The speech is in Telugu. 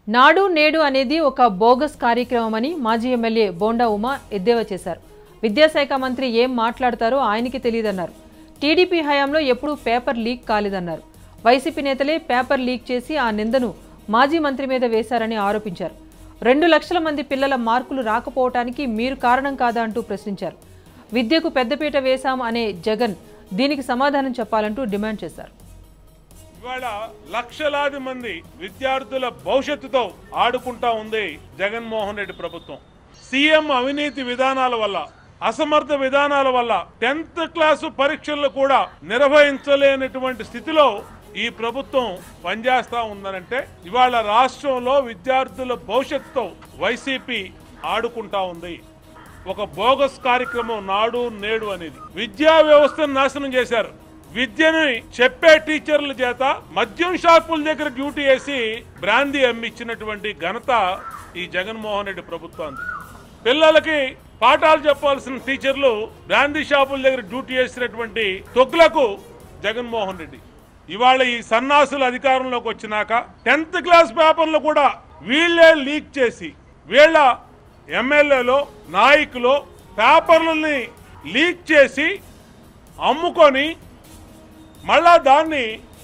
నాడు నేడు అనేది ఒక బోగస్ కార్యక్రమమని మాజీ ఎమ్మెల్యే బోండా ఉమా ఎద్దేవా చేశారు విద్యాశాఖ మంత్రి ఏం మాట్లాడతారో ఆయనకి తెలియదన్నారు టీడీపీ హయాంలో ఎప్పుడూ పేపర్ లీక్ కాలేదన్నారు వైసీపీ నేతలే పేపర్ లీక్ చేసి ఆ నిందను మాజీ మంత్రి మీద వేశారని ఆరోపించారు రెండు లక్షల మంది పిల్లల మార్కులు రాకపోవటానికి మీరు కారణం కాదా అంటూ ప్రశ్నించారు విద్యకు పెద్దపీట వేశాం అనే జగన్ దీనికి సమాధానం చెప్పాలంటూ డిమాండ్ చేశారు ఇవాళ లక్షలాది మంది విద్యార్థుల భవిష్యత్తుతో ఆడుకుంటా ఉంది జగన్మోహన్ రెడ్డి ప్రభుత్వం సీఎం అవినీతి విధానాల వల్ల అసమర్థ విధానాల వల్ల టెన్త్ క్లాసు పరీక్షలు కూడా నిర్వహించలేనటువంటి స్థితిలో ఈ ప్రభుత్వం పనిచేస్తా ఉందనంటే ఇవాళ రాష్ట్రంలో విద్యార్థుల భవిష్యత్తుతో వైసీపీ ఆడుకుంటా ఉంది ఒక బోగస్ కార్యక్రమం నాడు నేడు అనేది విద్యా వ్యవస్థను నాశనం చేశారు విద్యని చెప్పే టీచర్ల చేత మద్యం షాపుల దగ్గర డ్యూటీ వేసి బ్రాందీ అమ్మిచ్చినటువంటి ఘనత ఈ జగన్మోహన్ రెడ్డి ప్రభుత్వానికి పిల్లలకి పాఠాలు చెప్పాల్సిన టీచర్లు బ్రాందీ షాపుల దగ్గర డ్యూటీ చేసినటువంటి తొగ్గులకు జగన్మోహన్ రెడ్డి ఇవాళ ఈ సన్నాసులు అధికారంలోకి వచ్చినాక టెన్త్ క్లాస్ పేపర్లు కూడా వీళ్ళే లీక్ చేసి వీళ్ళ ఎమ్మెల్యేలో నాయకులు పేపర్లని లీక్ చేసి అమ్ముకొని మళ్ళా దాన్ని